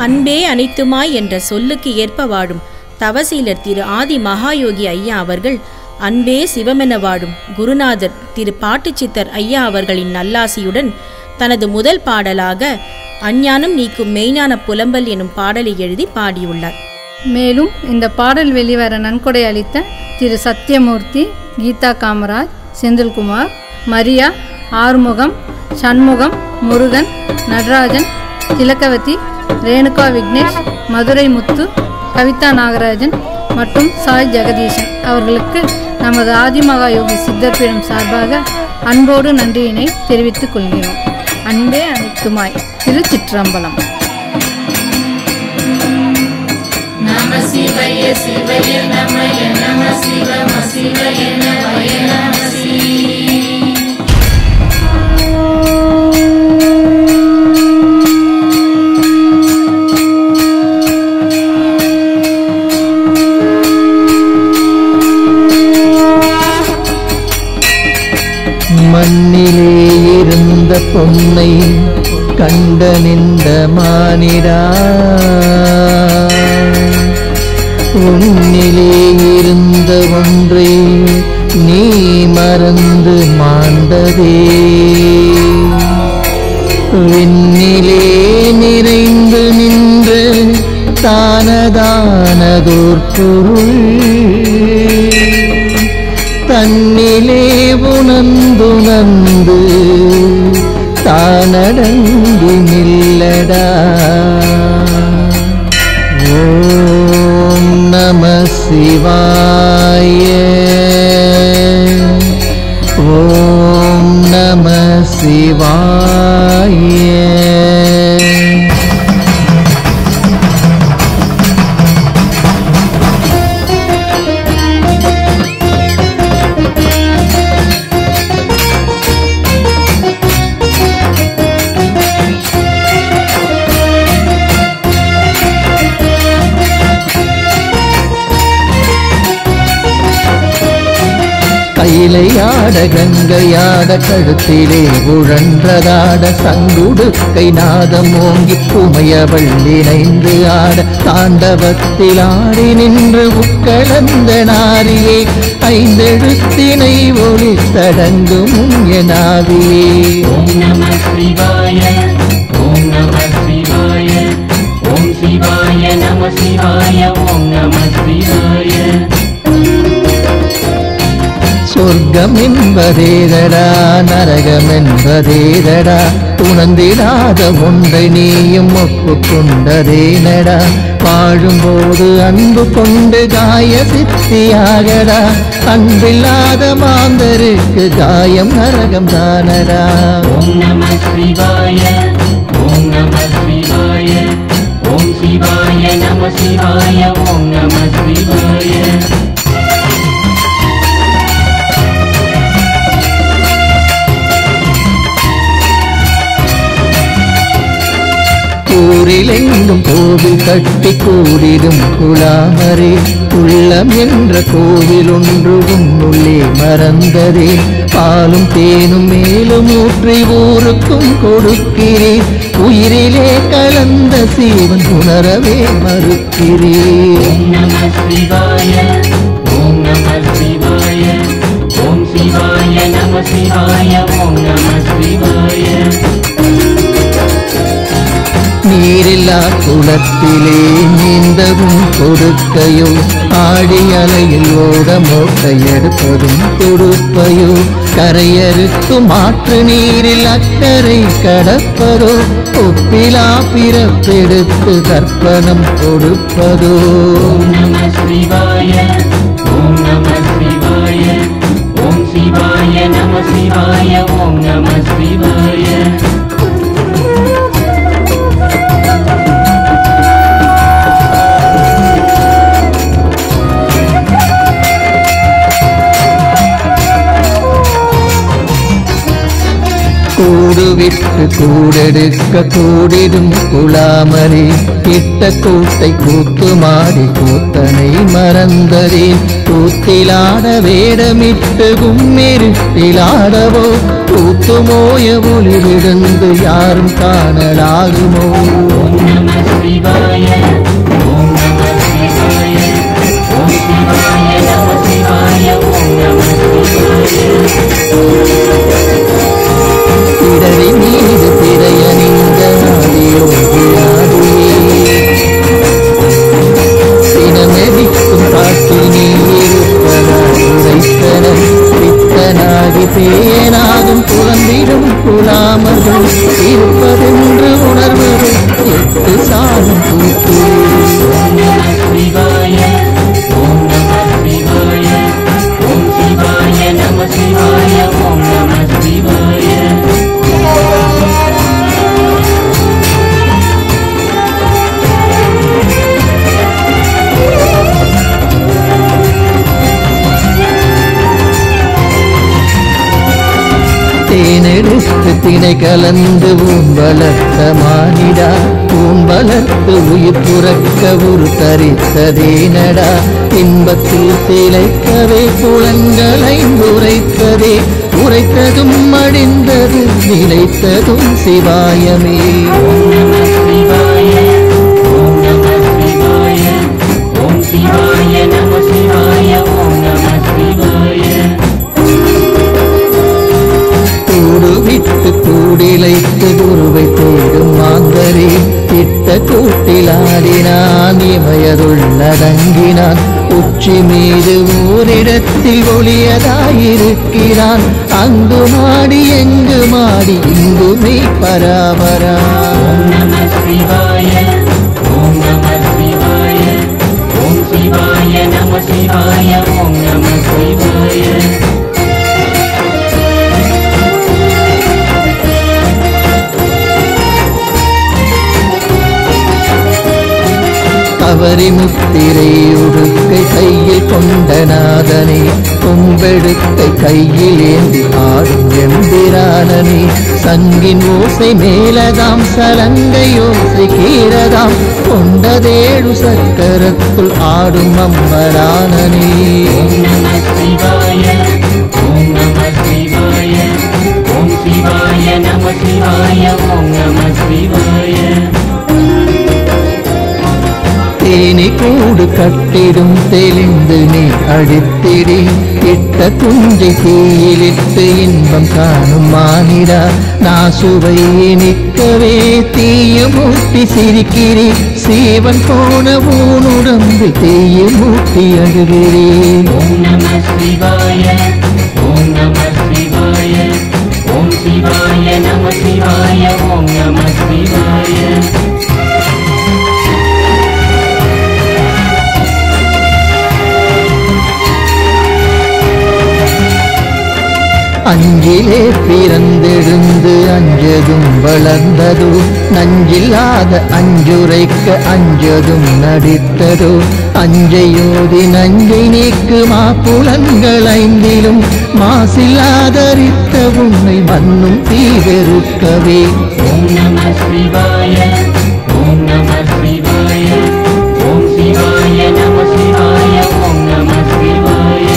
அன்பே அனைத்துமாய் என்ற சொல்லுக்கு ஏற்ப வாழும் தவசீலர் திரு ஆதி மகாயோகி ஐயா அவர்கள் அன்பே சிவமென வாழும் குருநாதர் திரு பாட்டுச்சித்தர் ஐயா அவர்களின் நல்லாசியுடன் தனது முதல் பாடலாக அஞ்ஞானம் நீக்கும் மெய்ஞான புலம்பல் எனும் பாடலை எழுதி பாடியுள்ளார் மேலும் இந்த பாடல் வெளிவர நன்கொடை அளித்த திரு சத்யமூர்த்தி கீதா காமராஜ் செந்தில்குமார் மரியா ஆறுமுகம் சண்முகம் முருகன் நடராஜன் திலகவதி ரேணுகா விக்னேஷ் மதுரை முத்து கவிதா நாகராஜன் மற்றும் சாய் ஜெகதீசன் அவர்களுக்கு நமது ஆதிமகா யோகி சித்தர் பீடம் சார்பாக அன்போடு நன்றியினை தெரிவித்துக் கொள்கிறோம் அன்பே அனைத்துமாய் திருச்சிற்றம்பலம் மண்ணிலே இருந்த பொன்னை கண்ட நின்ற மானிடா உன்னிலே இருந்த ஒன்றை நீ மறந்து மாண்டதே விண்ணிலே நிறைந்து நின்று தானதானதோர் பொருள் தன்னிலே உணர்ந்துணர்ந்து தானடங்கி நில்லடா ஓம் நம சிவாய ஓம் நம சிவாய கையிலையாட கங்கையாட கழுத்திலே உழன்றதாட சங்குடு கை நாதம் ஓங்கி உமையவள் இணைந்து ஆட தாண்டவத்தில் ஆடி நின்று உட்கலந்த நாரியே ஐந்தெழுத்தினை ஒளி தடங்கும் எனாவியே ஓம் நம சிவாய ஓம் நம சிவாய ஓம் சிவாய நம சிவாய ஓம் நம சிவாய சொர்க்கம் என்பதேதடா நரகம் என்பதேதடா உணர்ந்திடாத ஒன்றை நீயும் ஒப்புக்கொண்டதேனடா வாழும்போது அன்பு கொண்டு காய சித்தியாகடா அன்பில்லாத மாந்தருக்கு காயம் நரகம் தானடா ஓம் நம சிவாய ஓம் நம சிவாய ஓம் சிவாய நம சிவாய ஓம் நம சிவாய ஊரிலெங்கும் கோவில் கட்டி கூடிடும் குலாமரே உள்ளம் என்ற கோவில் ஒன்று உன்னுள்ளே மறந்ததே பாலும் தேனும் மேலும் ஊற்றி ஊருக்கும் கொடுக்கிறேன் உயிரிலே கலந்த சீவன் உணரவே மறுக்கிறேன் ஓம் நம சிவாய ஓம் நம சிவாய ஓம் சிவாய நம சிவாய ஓம் நம சிவாய நீரில்லா குளத்திலே நீந்தவும் கொடுக்கையோ ஆடி அலையில் ஓட மோட்டை எடுப்பதும் கொடுப்பையோ கரையறுக்கும் ஆற்று நீரில் அக்கறை கடப்பதோ ஒப்பிலா பிறப்பெடுத்து தர்ப்பணம் கொடுப்பதோ ஓம் நம சிவாய ஓம் நம சிவாய ஓம் சிவாய நம சிவாய ஓம் நம சிவாய கூடு விட்டு கூடெடுக்க கூடிடும் குலாமரே இட்ட கூட்டை கூத்து மாடி கூத்தனை மறந்ததே கூத்திலாட வேடமிட்டு கும்மிருட்டிலாடவோ கூத்து மோய ஒளி விழுந்து யாரும் காணலாகுமோ ஓம் நம சிவாய சிவாய ஓம் நம சிவாய ஓம் சிவாய நம சிவாய ஓம் நம சிவாய இடறி மீது திரையணிந்த ஆதியோகியாடியே சினமெதிக்கும் காட்டில் நீ இருப்பதாய் உரைத்தனர் பித்தனாகி பேயனாகும் புலம்பிடும் குலாமர்கள் இருப்பதென்று உணர்வது எட்டு சாலும் கூட்டு ஓம் நம சிவாய ஓம் நம சிவாய ஓம் சிவாய நம சிவாய ஓம் நம சிவாய தேனெடுத்து திணை கலந்து ஊன் வளர்த்த மானிடா ஊன் வளர்த்து உயிர் புறக்க உரு தரித்ததேனடா இன்பத்தில் திளைக்கவே புலன்களை உரைத்ததே உரைத்ததும் அடிந்தது நிலைத்ததும் சிவாயமே ஓம் நம சிவாய ஓம் நம சிவாய ஓம் சிவாய நம சிவாய ஓம் நம சிவாய கூடு விட்டு கூடிலைத்து குருவை தேடும் மாந்தரே திட்ட கூட்டிலாடினான் இமயதுள்ளடங்கினான் உச்சி மீது ஓரிடத்தில் ஒளியதாயிருக்கிறான் அங்கு மாடி எங்கு மாடி இங்குமே பராபரா ஓம் நம சிவாய ஓம் நம சிவாய ஓம் சிவாய நம சிவாய ஓம் நம சிவாய கவரி முத்திரை உடுக்கை கையில் கொண்ட நாதனே கொம்பெடுக்கை கையில் ஏந்தி ஆடும் எம்பிரானனே சங்கின் ஓசை மேலதாம் சலங்கை ஓசை கீழதாம் கொண்டதேழு சக்கரத்துள் ஆடும் அம்பரானனே ஓம் நம சிவாய ஓம் நம சிவாய ஓம் சிவாய நம சிவாய ஓம் நம சிவாய தேனி கூடு கட்டிடும் தெளிந்து நீ அடித்திடி இட்ட குஞ்சை தீயிலிட்டு இன்பம் காணும் மானிடா நாசுவை நிற்கவே தீயமூட்டி சிரிக்கிறே சீவன் போன ஊனுடம்பு தீயமூட்டி அழுகிறேன் ஓம் நம சிவாய ஓம் நம சிவாய ஓம் சிவாய நம சிவாய ஓம் நம சிவாய அஞ்சிலே பிறந்தெழுந்து அஞ்சதும் வளர்ந்ததோ நஞ்சில்லாத அஞ்சுரைக்க அஞ்சதும் நடித்ததோ அஞ்சையோதி நஞ்சை நீக்குமா புலன்கள் ஐந்திலும் மாசில்லாதரித்த உன்னை மண்ணும் தீவெருக்கவே ஓம் நம சிவாய ஓம் நம சிவாய ஓம் சிவாய நம சிவாய ஓம் நம சிவாய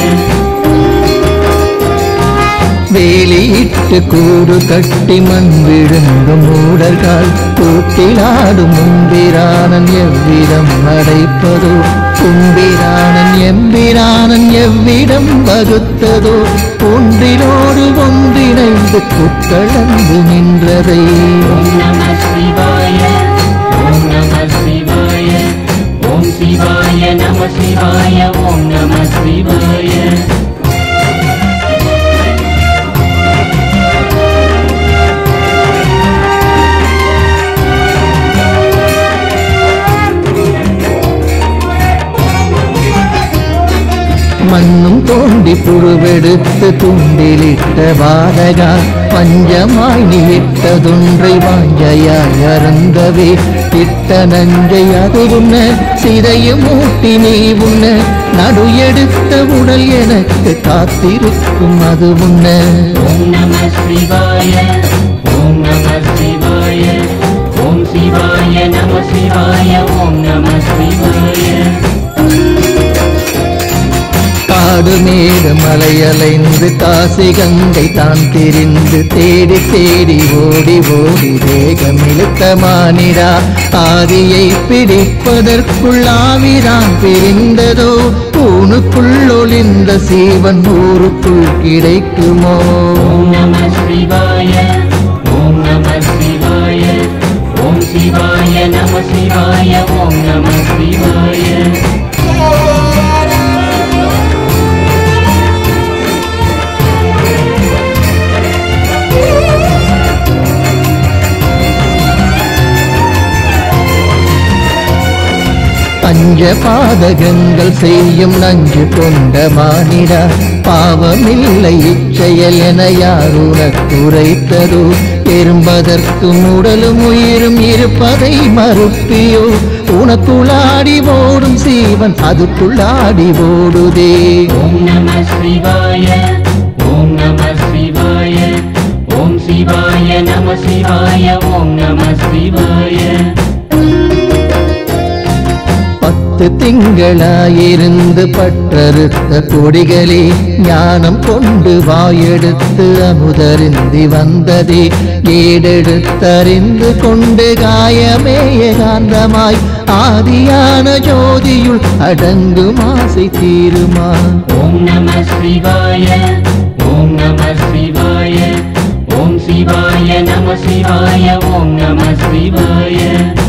வேலியிட்டு கூடு கட்டி மண் விழுங்கும் மூடர்கள் கூட்டிலாடும் மும்பிரானன் எவ்விடம் அடைப்பதோ கும்பிரானன் எம்பிரானன் எவ்விடம் வகுத்ததோ ஒன்றினோடு ஒன்றிணைந்து புத்தளந்து நின்றதை ஓம் நம சிவாய ஓம் நம சிவாய ஓம் சிவாய நம சிவாய ஓம் நம சிவாய மண்ணும் தோண்டி புழுவெடுத்து துண்டிலிட்ட பாலகா பஞ்சமாய் நீ இட்டதொன்றை வாஞ்சையாய் அருந்தவே இட்ட நஞ்சை அது உண்ண சிதையும் ஊட்டி நீ உண்ண நடு எடுத்த உடல் எனக்கு காத்திருக்கும் அது உண்ண ஓம் நம சிவாய ஓம் நம சிவாய ஓம் சிவாய நம சிவாய ஓம் நம சிவாய காடு மேடு மலையலைந்து காசி கங்கை தான் திரிந்து தேடி தேடி ஓடி ஓடி வேகம் இழுத்த மானிடா ஆதியை பிடிப்பதற்குள் ஆவிதான் பிரிந்ததோ ஊனுக்குள் ஒளிந்த சீவன் ஊருக்குள் கிடைக்குமோ ஓம் நம சிவாய ஓம் நம சிவாய ஓம் சிவாய நம சிவாய ஓம் நம சிவாய பஞ்ச பாதகங்கள் செய்யும் நஞ்சு கொண்ட மானிடா பாவமில்லை இச்செயல் என யார் உனக்குரைத்ததோ எறும்பதற்கும் உடலும் உயிரும் இருப்பதை மறுப்பியோ உனக்குள்ளாடி ஓடும் சீவன் அதுக்குள்ளாடி ஓடுதே ஓம் நம சிவாய ஓம் நம சிவாய ஓம் சிவாய நம சிவாய ஓம் நம சிவாய பத்து திங்களாயிருந்து பற்றறுத்த கொடிகளே ஞானம் கொண்டு வாயெடுத்து அமுதருந்தி வந்ததே ஏடெடுத்தறிந்து கொண்டு காயமேய காந்தமாய் ஆதியான ஜோதியுள் அடங்கும் ஆசை தீருமா ஓம் நம சிவாய ஓம் நம சிவாய ஓம் சிவாய நம சிவாய ஓம் நம சிவாய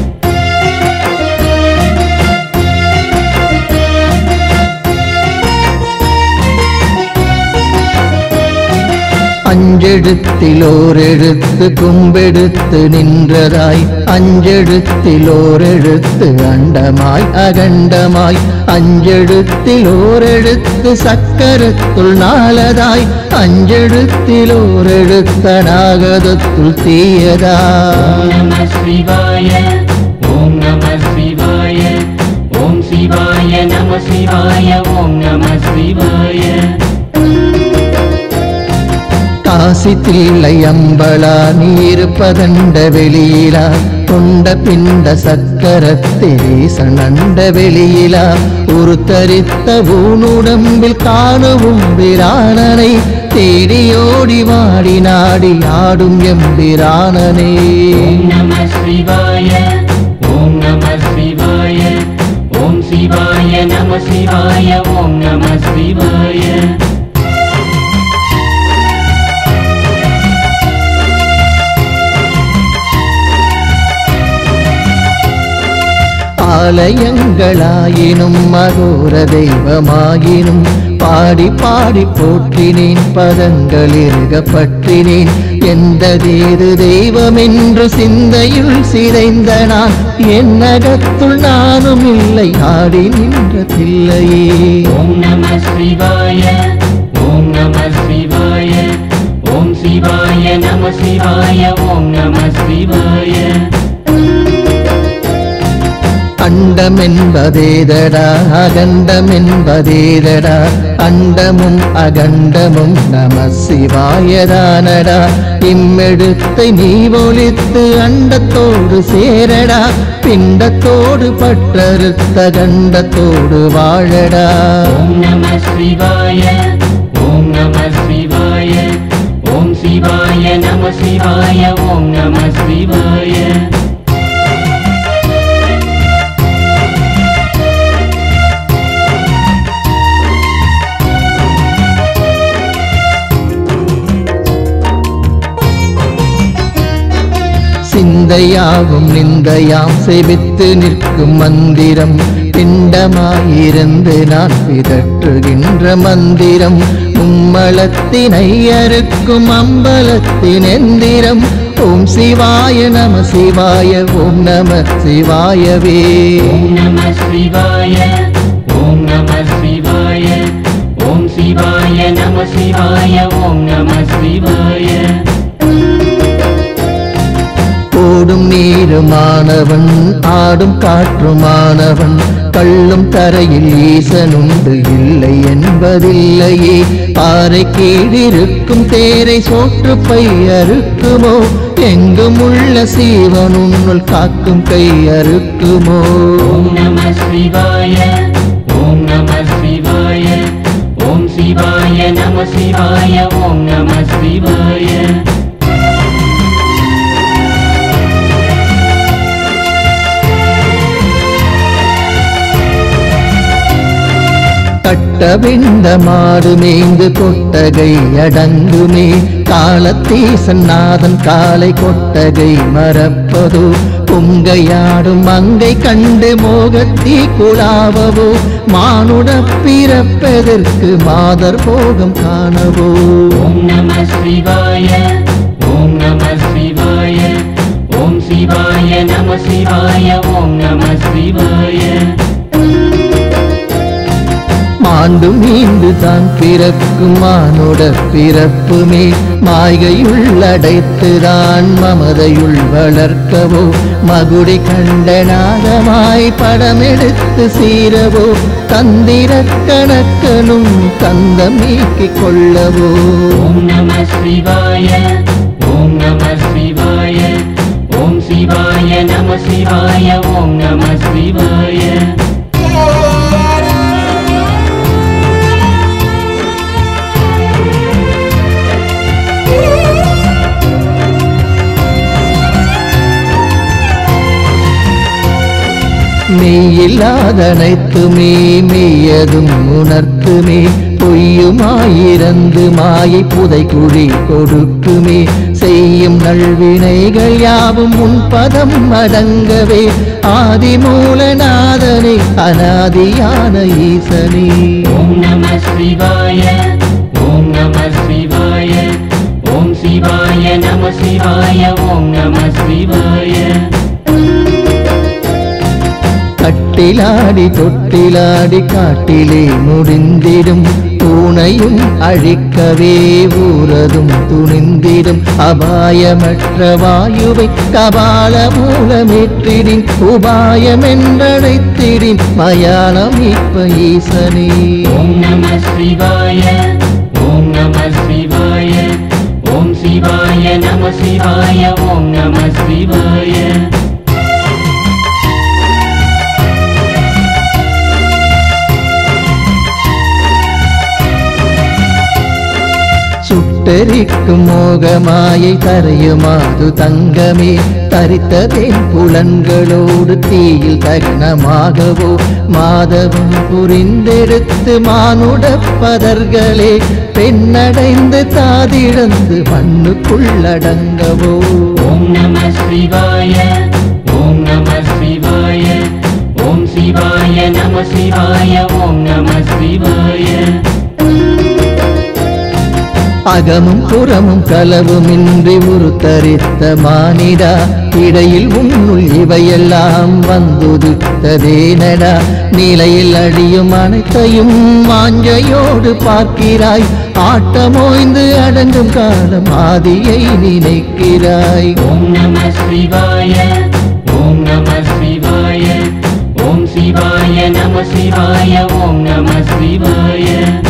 அஞ்செழுத்திலோரெழுத்து கும்பெடுத்து நின்றதாய் அஞ்செழுத்திலோரெழுத்து அண்டமாய் அகண்டமாய் அஞ்செழுத்திலோரெழுத்து சக்கரத்துள் நாளதாய் அஞ்செழுத்திலோரெழுத்த நாகதத்துள் தீயதா ஓம் நம சிவாய ஓம் நம சிவாய ஓம் சிவாய நம சிவாய ஓம் நம சிவாய காசி தில்லை அம்பளா நீருப்பதண்ட வெளியிலா கொண்ட பிண்ட சக்கரத்திரேசனண்ட வெளியிலா ஒரு தரித்த ஊனுடம்பில் காணவும் பிராணனை தேடியோடி வாடி நாடி ஆடும் எம்பிராணனே ஓம் நம சிவாய ஓம் நம சிவாய ஓம் சிவாய நம சிவாய ஓம் நம சிவாய ஆலயங்களாயினும் மகோர தெய்வமாயினும் பாடி பாடி போற்றினேன் பதங்கள் இருக பற்றினேன் எந்த தேது தெய்வம் என்று சிந்தையுள் சிதைந்த நான் என்னகத்துள் நானும் இல்லை ஆடி நின்ற தில்லையே ஓம் நம சிவாய ஓம் நம சிவாய ஓம் சிவாய நம சிவாய ஓம் நம சிவாய அண்டம் என்பதேதடா அகண்டம் என்பதேதடா அண்டமும் அகண்டமும் நம சிவாயதானடா இம்மெடுத்தை நீ ஒழித்து அண்டத்தோடு சேரடா பிண்டத்தோடு பற்றறுத்த கண்டத்தோடு வாழடா ஓம் நம சிவாய ஓம் நம சிவாய ஓம் சிவாய நம சிவாய ஓம் நம சிவாய சிந்தையாகும் நிந்தையாம் செவித்து நிற்கும் மந்திரம் பிண்டமாயிருந்து நான் பிதற்றுகின்ற மந்திரம் மும்மலத்தினை அறுக்கும் அம்பலத்தின் எந்திரம் ஓம் சிவாய நம சிவாய ஓம் நம சிவாயவே ஓம் நம சிவாய ஓம் நம சிவாய ஓம் சிவாய நம சிவாய ஓம் நம சிவாய ஓடும் நீருமானவன் ஆடும் காற்றுமானவன் கள்ளும் தரையில் ஈசனுண்டு இல்லை என்பதில்லையே பாறை கீழிருக்கும் தேரை சோற்று பை அறுக்குமோ எங்கும் உள்ள சீவன் உன்னுள் காக்கும் கை அறுக்குமோ ஓம் நம சிவாய ஓம் நம சிவாய ஓம் சிவாய நம சிவாய ஓம் நம சிவாய கட்டவிந்த மாடு மேய்ந்து கொட்டகை அடங்குமே காலத்தீசன் நாதன் காலை கொட்டகை மறப்பதோ பொங்கையாடும் மங்கை கண்டு மோகத்தீ குழாவவோ மானுட பிறப்பதற்கு மாதர் போகம் காணவோ ஓம் நம சிவாய ஓம் நம சிவாய ஓம் சிவாய நம சிவாய ஓம் நம சிவாய மாண்டு மீண்டு தான் பிறக்கும் மானுட பிறப்புமே மாய்கையுள்ளடைத்துதான் மமதையுள் வளர்க்கவோ மகுடி கண்டனாகமாய் படமெடுத்து சீரவோ தந்திர கணக்கனும் தந்தம் நீக்கிக் கொள்ளவோ ஓம் நம சிவாய ஓம் நம சிவாய ஓம் சிவாய நம சிவாய ஓம் நம சிவாய மெய்யில்லாதனைத்துமே மெய்யதும் உணர்த்துமே பொய்யுமாயிரந்து மாயை புதைக்குழி கொடுக்குமே செய்யும் நல்வினைகள் யாவும் உன் பதம் அடங்கவே ஆதிமூலநாதனே அனாதியான ஈசனே ஓம் நம சிவாய ஓம் நம சிவாய ஓம் சிவாய நம சிவாய ஓம் நம சிவாய கட்டிலாடி தொட்டிலாடி காட்டிலே முடிந்திடும் பூனையும் அழிக்கவே ஊரதும் துணிந்திடும் அபாயமற்ற வாயுவை கபால மூலமேற்றிடின் உபாயமென்றழைத்திடின் மயானம் இப்ப ஈசனே ஓம் நம சிவாய ஓம் நம சிவாய ஓம் சிவாய நம சிவாய ஓம் நம சிவாய சுட்டெரிக்கும் மோகமாயை தரையுமாது தங்கமே தரித்ததேன் புலன்களோடு தீயில் தகனமாகவோ மாதவம் புரிந்தெடுத்து மானுட பதர்களே பெண்ணடைந்து தாதிழந்து மண்ணுக்குள்ளடங்கவோ ஓம் நம சிவாய ஓம் நம சிவாய ஓம் சிவாய நம சிவாய ஓம் நம சிவாய அகமும் புறமும் களவுமின்றி உருத்தரித்த மானிடா இடையில் உன்னுள் இவையெல்லாம் வந்துதித்ததேனடா நிலையில் அழியும் அனைத்தையும் மாஞ்சையோடு பார்க்கிறாய் ஆட்டமோய்ந்து அடங்கும் காலம் ஆதியை நினைக்கிறாய் ஓம் நம சிவாய ஓம் நம சிவாய ஓம் சிவாய நம சிவாய ஓம் நம சிவாய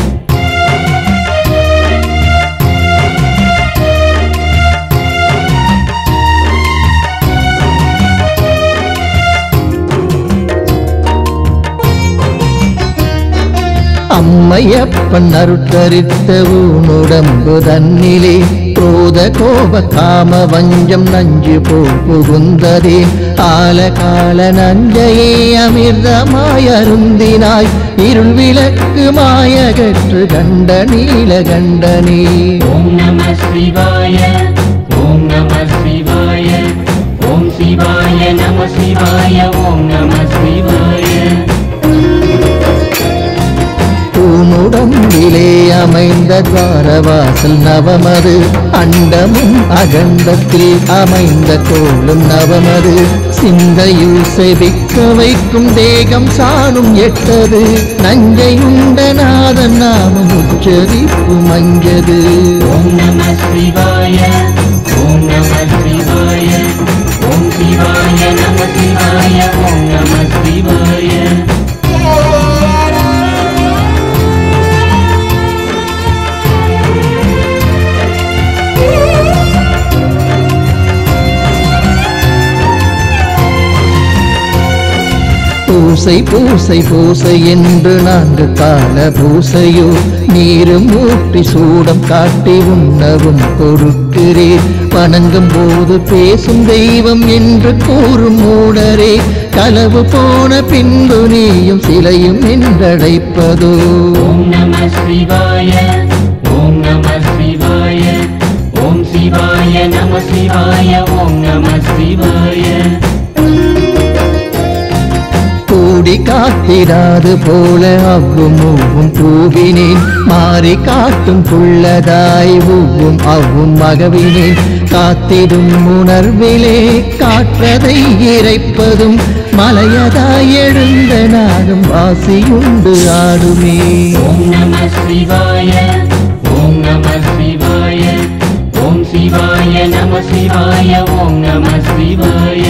அம்மையப்பன் அருட்டரித்த ஊனுடம்பு தன்னிலே குரோத கோப காம வஞ்சம் நஞ்சு போல் புகுந்ததே ஆல கால நஞ்சையே அமிர்தமாய் அருந்தினாய் இருள் விளக்கு மாயகற்று கண்ட நீல கண்டனே ஓம் நம சிவாய ஓம் நம சிவாய ஓம் சிவாய நம சிவாய ஓம் நம சிவாய பூனுடம்பிலே அமைந்த துவாரவாசல் நவமது அண்டமும் அகண்டத்தில் அமைந்த கோளும் நவமது சிந்தையில் செவிக்க வைக்கும் தேகம் சாணும் எட்டது நஞ்சை உண்ட நாதன் நாமம் உச்சரிப்பு மஞ்சது ஓம் நம சிவாய ஓம் நம சிவாய ஓம் சிவாய நம சிவாய ஓம் நம சிவாய பூசை பூசை பூசை என்று நான்கு கால பூசையோ நீரும் ஊற்றி சூடம் காட்டி உண்ணவும் கொடுக்கிறேன் வணங்கும் போது பேசும் தெய்வம் என்று கூறும் மூடரே களவு போன பின்பு நீயும் சிலையும் என்றழைப்பதோ ॐ नमः शिवाय ॐ नमः शिवाय ॐ शिवाय नमः शिवाय ॐ नमः शिवाय கூடி காத்திடாது போல அவ்வும் மூவும் கூவினேன் மாறி காட்டும் புள்ளதாய் ஊவும் அவ்வும் மகவினேன் காத்திடும் உணர்விலே காற்றதை இறைப்பதும் மலையதாய் எழுந்த நாடும் வாசியுண்டு ஆடுமே ॐ नमः शिवाय ॐ नमः शिवाय ॐ शिवाय नमः शिवाय ॐ नमः शिवाय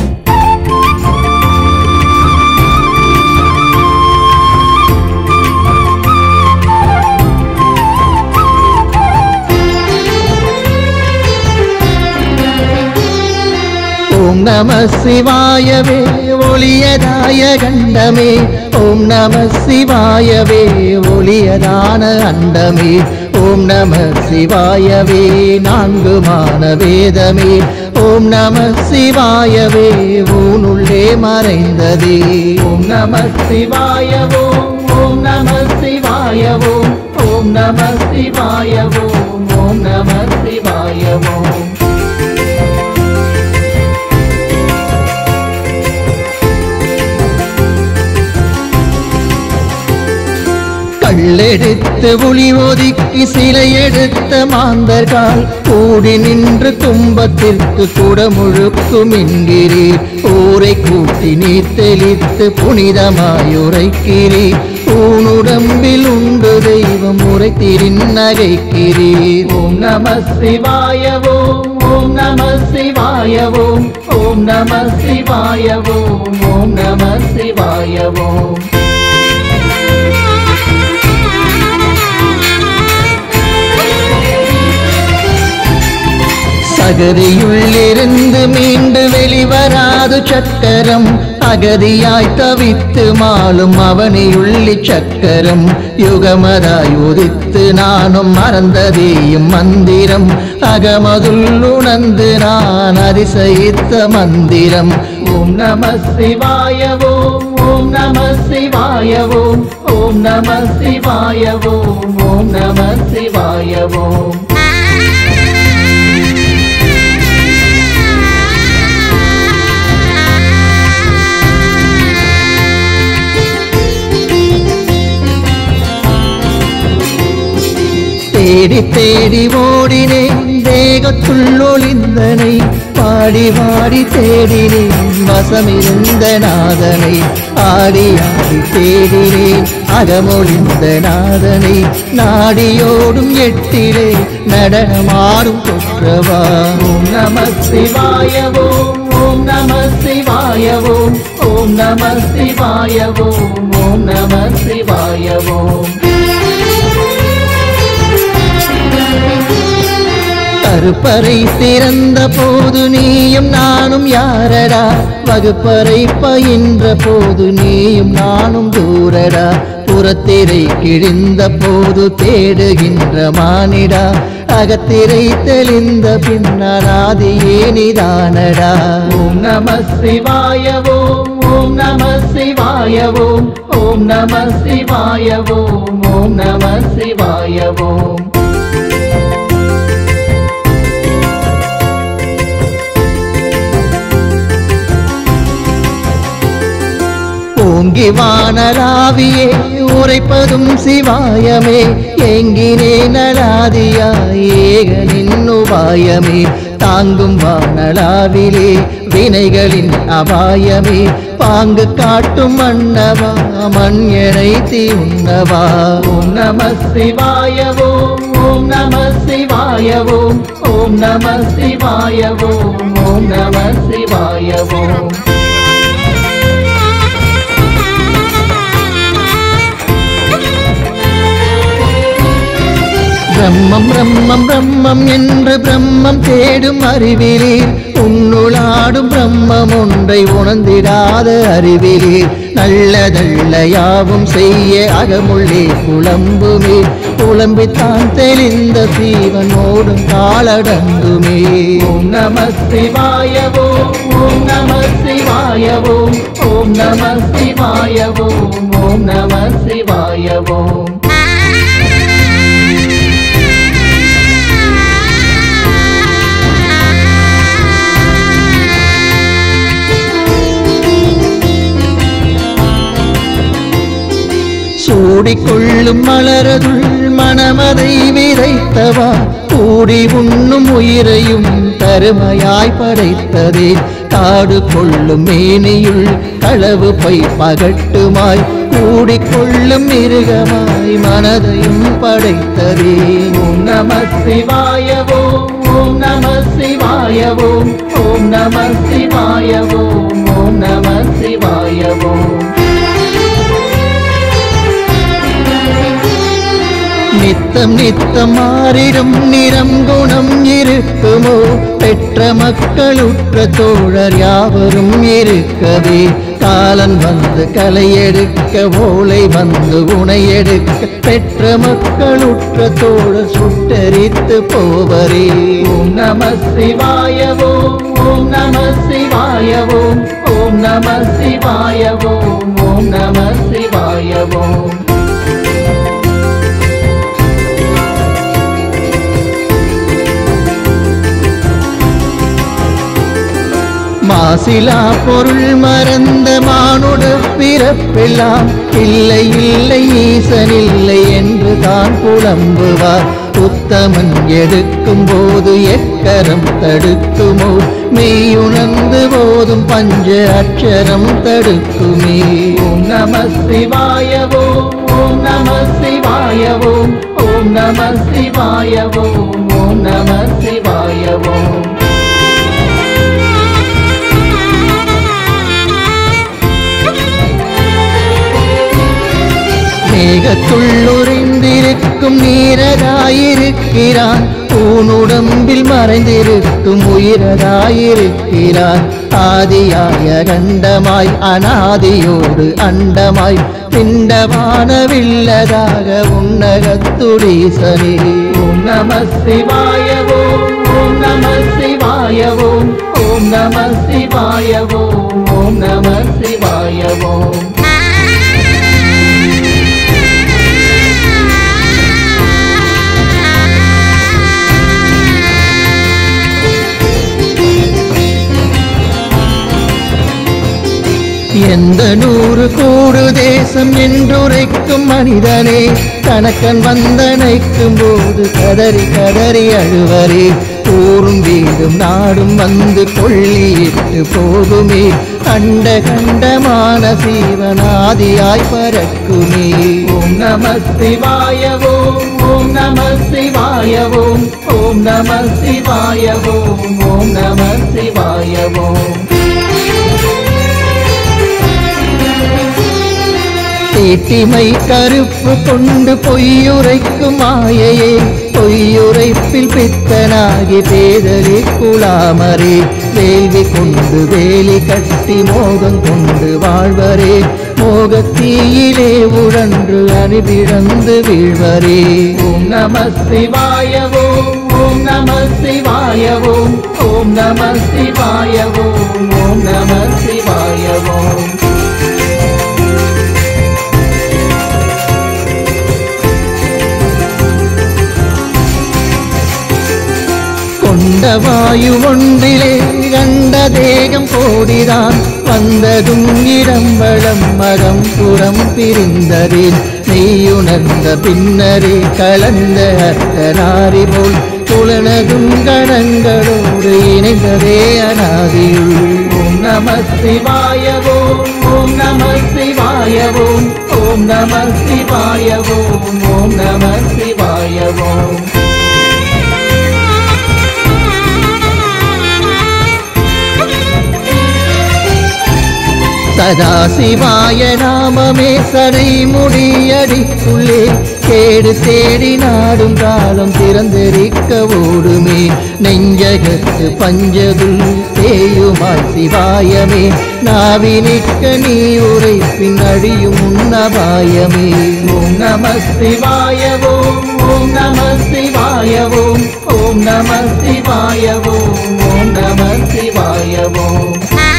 ஓம் நம சிவாயவே ஒளியதாய கண்டமே ஓம் நம சிவாயவே ஒளியதான அண்டமே ஓம் நம சிவாயவே நான்கு மான வேதமே ஓம் நம சிவாயவே ஊனுள்ளே மறைந்ததே ஓம் நம சிவாயவோம் ஓம் நம சிவாயவோம் ஓம் நம சிவாயவோம் ஓம் நம சிவாயவோம் கள்ளெடுத்து ஒளி ஒதுக்கி சிலை எடுத்த மாந்தர்கள் கூடி நின்று கும்பத்திற்கு குடமுழுக்கும் என்கிறீர் ஊரை கூட்டி நீர் தெளித்து புனிதமாயுரைக்கிறீர் ஊனுடம்பில் உண்டு தெய்வம் உரைத்திரின் நகைக்கிறீர் ஓம் நம சிவாயவோம் ஓம் நம சிவாயவோம் ஓம் நம சிவாயவோம் ஓம் நம சிவாயவோம் சகதியுள்ளிருந்து மீண்டு வெளிவராது சக்கரம் அகதியாய் தவித்து மாலும் அவனியுள்ளி சக்கரம் யுகமதாய் உதித்து நானும் மறந்ததேயும் மந்திரம் அகமதுள் உணர்ந்து நான் அதிசயித்த மந்திரம் ஓம் நம சிவாயவோம் ஓம் நம சிவாயவோம் ஓம் நம சிவாயவோம் ஓம் நம சிவாயவோம் தேடி தேடி ஓடினேன் தேகத்துள் ஒளிந்தனை பாடி வாடி தேடினேன் வசமிருந்த நாதனை ஆடி ஆடி தேடினேன் அகமொழிந்த நாதனை நாடியோடும் எட்டிலே நடனமாடும் கொற்றவா ஓம் நம சிவாயவோம் ஓம் நம சிவாயவோம் ஓம் நம சிவாயவோம் ஓம் நம சிவாயவோம் கருப்பறை திறந்த போது நீயும் நானும் யாரடா வகுப்பறை பயின்ற போது நீயும் நானும் தூரடா புறத்திரை கிழிந்த போது தேடுகின்ற மானிடா அகத்திரை தெளிந்த பின்னராதியே நிதானடா ஓம் நம சிவாயவோம் ஓம் நம சிவாயவோம் ஓம் நம சிவாயவோம் ஓம் நம சிவாயவோம் ஓங்கி வானராவியே உரைப்பதும் சிவாயமே ஏங்கினே நலாதியாய் ஏகனின் உபாயமே தாங்கும் வானலாவிலே வினைகளின் அபாயமே பாங்கு காட்டும் மன்னவா மண்யனை தீ உண்ணவா ஓம் நம சிவாயவோம் ஓம் நம சிவாயவோம் ஓம் நம சிவாயவோம் ஓம் நம சிவாயவோம் பிரம்மம் பிரம்மம் பிரம்மம் என்று பிரம்மம் தேடும் அறிவிலீர் உன்னுளாடும் பிரம்மம் ஒன்றை உணர்ந்திடாத அறிவிலீர் நல்லதல்ல யாவும் செய்ய அகமுள்ளே குழம்புமே குழம்பித்தான் தெளிந்த சீவனோடும் காலடங்குமே ஓம் நம சிவாயவோ ஓம் நம சிவாயவோ ஓம் நம சிவாயவோ ஓம் நம சிவாயவோ சூடிக்கொள்ளும் மலரதுள் மணமதை விதைத்தவா கூடி உண்ணும் உயிரையும் தருமையாய் படைத்ததே காடு கொள்ளும் மேனியுள் களவு பை பகட்டுமாய் கூடிக்கொள்ளும் மிருகமாய் மனதையும் படைத்ததே ஓம் நம சிவாயவோ ஓம் நம சிவாயவோ ஓம் நம சிவாயவோ ஓம் நம சிவாயவோ நித்தம் நித்தம் மாறிடும் நிறம் குணம் இருக்குமோ பெற்ற மக்களுற்ற தோழர் யாவரும் இருக்கவே காலன் வந்து கலையெடுக்க ஓலை வந்து உணையெடுக்க பெற்ற மக்களுற்ற தோழர் சுட்டரித்து போவரே ஓம் நம சிவாயவோ ஓம் நம சிவாயவோ ஓம் நம சிவாயவோ ஓம் நம சிவாயவோ மாசிலா பொருள் மறந்த மானுட பிறப்பெல்லாம் இல்லை இல்லை ஈசன் இல்லை என்று தான் புலம்புவார் உத்தமன் எடுக்கும் போது எக்கரம் தடுக்குமோ மெய்யுணர்ந்து போதும் பஞ்ச அக்ஷரம் தடுக்குமே ஓம் நம சிவாயவோ ஓம் நம சிவாயவோ ஓம் நம சிவாயவோ ஓம் நம சிவாயவோ மேகத்துள்ளுறைந்திருக்கும் நீரதாயிருக்கிறான் பூனுடம்பில் மறைந்திருக்கும் உயிரதாயிருக்கிறான் ஆதியாய கண்டமாய் அனாதியோடு அண்டமாய் பிண்டமானவில்லதாக உன்னகத்துடீசனே ஓம் நம சிவாயவோ ஓம் நம சிவாயவோ ஓம் நம சிவாயவோ ஓம் நம சிவாயவோ எந்த நூறு கூடு தேசம் என்றுரைக்கும் மனிதனே கணக்கன் வந்தனைக்கும் போது கதறி கதறி அழுவரே ஊரும் வீடும் நாடும் வந்து கொள்ளியிட்டு போகுமே கண்ட கண்டமான சீவனாதியாய் பறக்குமே ஓம் நம சிவாயவோ ஓம் நம சிவாயவோ ஓம் நம சிவாயவோ ஓம் நம சிவாயவோ தீட்டிமை கருப்பு கொண்டு பொய்யுரைக்கும் மாயையே பொய்யுரைப்பில் பித்தனாகி பேதலி குலாமரே வேள்வி கொண்டு வேலி கட்டி மோகம் கொண்டு வாழ்வரே மோகத்தீயிலே உழன்று அணிபிழந்து வீழ்வரே ஓம் நம சிவாயவோ ஓம் நம சிவாயவோ ஓம் நம சிவாயவோ ஓம் நம சிவாயவோ கொண்ட வாயு ஒன்றிலே கண்ட தேகம் கோடிதான் வந்ததும் இடம்பளம் மரம் புறம் பிரிந்ததில் மெய்யுணர்ந்த பின்னரே கலந்த அர்த்தனாரி போல் புலனதும் கணங்களோடு இணைந்ததே அனாதியுள் ஓம் நம சிவாயவோ ஓம் நம சிவாயவோ ஓம் நம சிவாயவோ ஓம் நம சிவாயவோ சதா சிவாய நாமமே சடை முடியடிக்குள்ளே கேடு தேடி நாடும் காலம் திறந்தெரிக்க ஓடுமே நெஞ்சகத்து பஞ்சதுள் தேயும் உருவாய் சிவாயமே நாவினிக்க நீ உரைப்பின் அழியும் உன்னபாயமே ஓம் நம சிவாயவோம் ஓம் நம சிவாயவோம் ஓம் நம சிவாயவோம் ஓம் நம சிவாயவோம்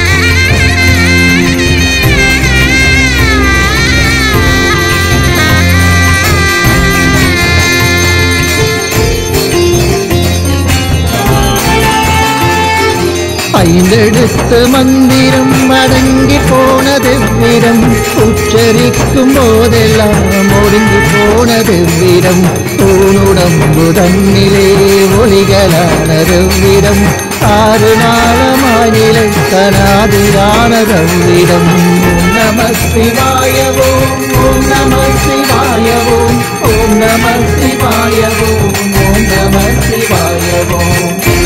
ஐந்தெடுத்த மந்திரம் அடங்கி போனது வீரம் உச்சரிக்கும் போதெல்லாம் ஒடுங்கி போனது வீரம் பூனுடம்பு தன்னிலே ஒளிகளானது வீரம் ஆறு நாளமாய் நிலை தனாதிரானது வீரம் நம சிவாயவோம் ஓம் நம சிவாயவோம் ஓம் நம சிவாயவோம் ஓம் நம சிவாயவோம்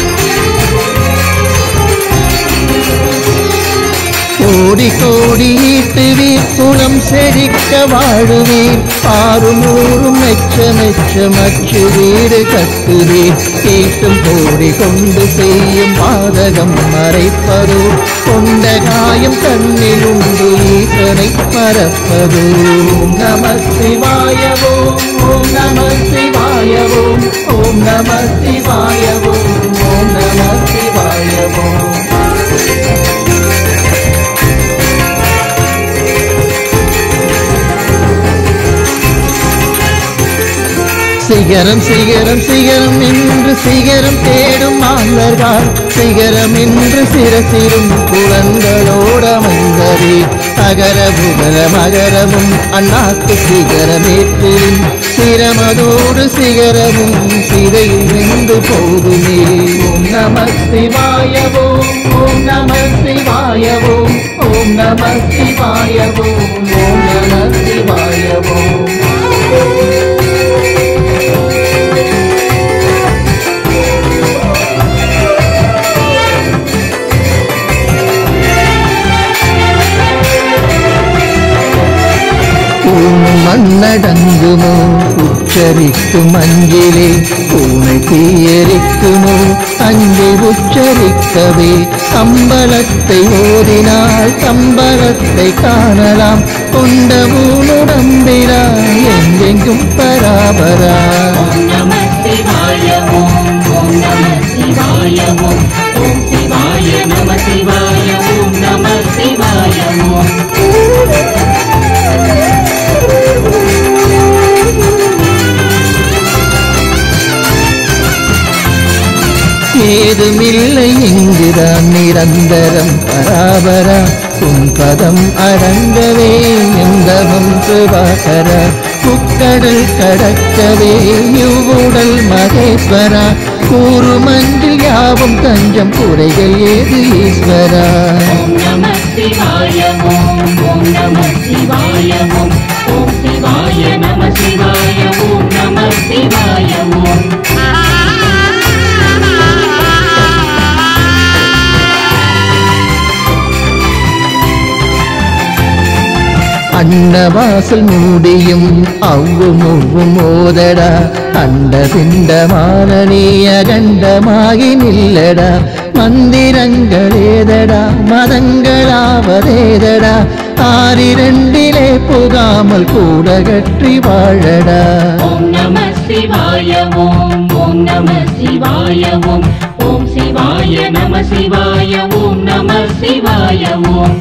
கோடி கோடி ஈட்டுவீர் குலம் செழிக்க வாழுவீர் ஆறும் ஊரும் மெச்ச மெச்ச மச்சு வீடு கட்டுவீர் ஈட்டும் கோடி கொண்டு செய்யும் பாதகம் மறைப்பது கொண்ட காயம் கண்ணில் உண்டு ஈசனை மறப்பது ஓம் நம சிவாயவோம் ஓம் நம சிவாயவோம் ஓம் நம சிவாயவோம் ஓம் நம சிவாயவோம் சிகரம் சிகரம் சிகரம் என்று சிகரம் தேடும் மாந்தர்கள் சிகரம் என்று சிரசிரும் குழந்தைகளோட அமைந்ததே அகர புகர மகரமும் அண்ணாக்கு சிகரமேற்றிரும் சிரமதோடு சிகரமும் சிதையில் நின்று போகுமே ஓம் நம சிவாயவோம் ஓம் நம சிவாயவோம் ஓம் நம சிவாயவோம் ஓம் நம சிவாயவோம் பூணும் மண்ணடங்குமோ உச்சரிக்கும் அஞ்சிலே பூனை தீயரிக்குமோ அஞ்சை உச்சரிக்கவே அம்பலத்தை ஓதினால் கம்பலத்தை காணலாம் கொண்ட ஊனுடம்பிரா எங்கெங்கும் பராபரா ஓம் நம சிவாய ஓம் ஓம் நம சிவாய ஓம் ஓம் சிவாய நம சிவாய ஓம் நம சிவாய ஓம் ஏதுமில்லை இங்குதான் நிரந்தரம் பராபரா உன் பதம் அடங்கவே எந்தவம் சுபாகர முக்கடல் கடக்கவே இவ்வுடல் மகேஸ்வரா கூறுமன்றில் யாவும் தஞ்சம் குறைகள் ஏது ஈஸ்வரா ஓம் நம சிவாய ஓம் ஓம் நம சிவாய ஓம் ஓம் சிவாய நம சிவாய ஓம் நம சிவாய ஓம் அன்னவாசல் மூடியும் அவ்வும் ஒவ்வும் ஓதடா அண்ட பிண்டமான நீ அகண்டமாகி நில்லடா மந்திரங்களேதடா மதங்களாவதேதடா ஆறிரண்டிலே புகாமல் கூட கற்றி வாழடா ஓம் நம சிவாய ஓம் ஓம் நம சிவாய ஓம் ஓம் சிவாய நம சிவாய ஓம் நம சிவாய ஓம்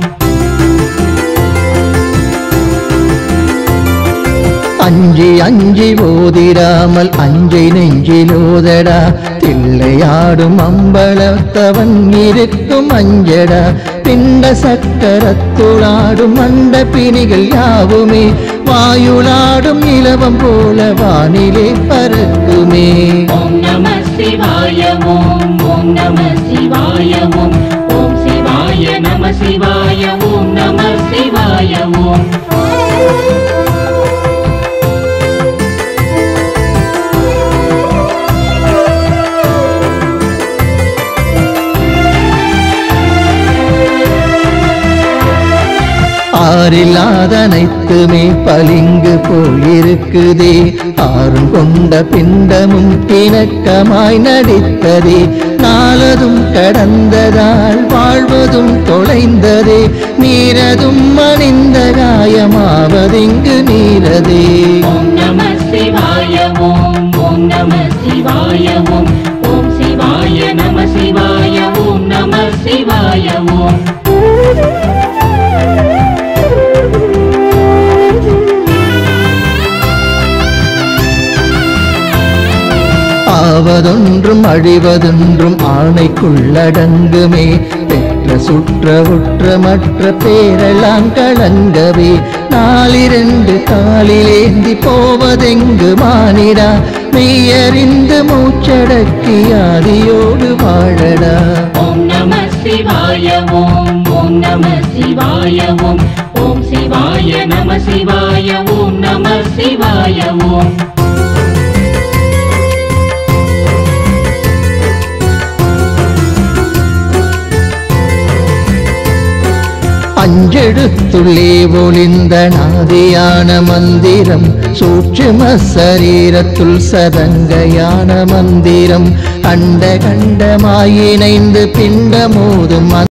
அஞ்சி அஞ்சி ஓதிராமல் அஞ்சை நெஞ்சிலோதடா தில்லையாடும் அம்பலத்தவன் இருக்கும் அஞ்சடா பிண்ட சக்கரத்துளாடும் மண்ட பிணிகள் யாவுமே வாயுளாடும் இலவம் போல வானிலே பறக்குமே ஓம் நம சிவாய ஓம் ஓம் நம சிவாய ஓம் ஓம் சிவாய நம சிவாய ஓம் நம சிவாய ஓம் ஆறில்லாத அனைத்துமே பளிங்கு போயிருக்குதே ஆறும் கொண்ட பிண்டமும் இணக்கமாய் நடித்ததே நாளதும் கடந்ததால் வாழ்வது முழுதும் தொலைந்ததே நீரதும் அணிந்த காயமாவதிங்கு நீரதே ஓம் நம சிவாய ஓம் ஓம் நம சிவாய ஓம் ஓம் சிவாய நம சிவாய ஓம் நம சிவாய ஓம் ஆவதொன்றும் அழிவதொன்றும் ஆணைக்குள்ளடங்குமே பெற்ற சுற்ற உற்ற மற்ற பேரெல்லாம் கலங்கவே நாளிரண்டு காலிலேந்தி போவதெங்கு மானிடா மெய்யறிந்து மூச்சடக்கி ஆதியோடு வாழடா ஓம் நம சிவாய ஓம் ஓம் நம சிவாய ஓம் ஓம் சிவாய நம சிவாய ஓம் நம சிவாய ஓம் அஞ்செழுத்துள்ளே ஒளிந்த நாதியான மந்திரம் சூட்சும சரீரத்துள் சதங்கையான மந்திரம் அண்ட கண்டமாயினைந்து பிண்ட மோதும்